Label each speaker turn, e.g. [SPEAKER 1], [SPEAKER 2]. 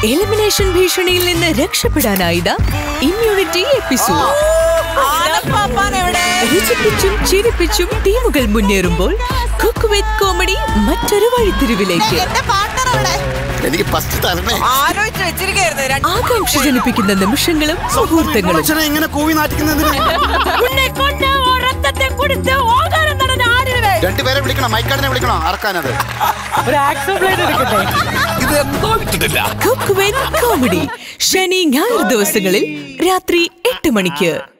[SPEAKER 1] elimination ഭീഷണിയിൽ നിന്ന് രക്ഷപ്പെടാനായിതാ immunity episode രുചിപ്പിച്ചും ചിരിപ്പിച്ചും ടീമുകൾ മുന്നേറുമ്പോൾ cook with comedy മറ്റൊരു വഴിത്തിരിവിലേക്ക്
[SPEAKER 2] എനിക്ക് ഫസ്റ്റ് തരണേ
[SPEAKER 3] ആലോചിച്ച് വെച്ചിരിക്കായിരുന്നു രണ്ട്
[SPEAKER 1] ആകാംക്ഷ ജനിപ്പിക്കുന്ന നിമിഷങ്ങളും മുഹൂർത്തങ്ങളും
[SPEAKER 2] അച്ഛനെ ഇങ്ങനെ കൂവി നാട്ടിക്കുന്നതിന് രണ്ടുപേരെ വിളിക്കണം മൈക്കാടിനെ വിളിക്കണം അറക്കാനത്
[SPEAKER 4] ഇത് എന്തോ വിട്ടിട്ടില്ല
[SPEAKER 1] കുക്ക് വിത്ത് കോമഡി ശനി ഞായർ ദിവസങ്ങളിൽ രാത്രി എട്ട് മണിക്ക്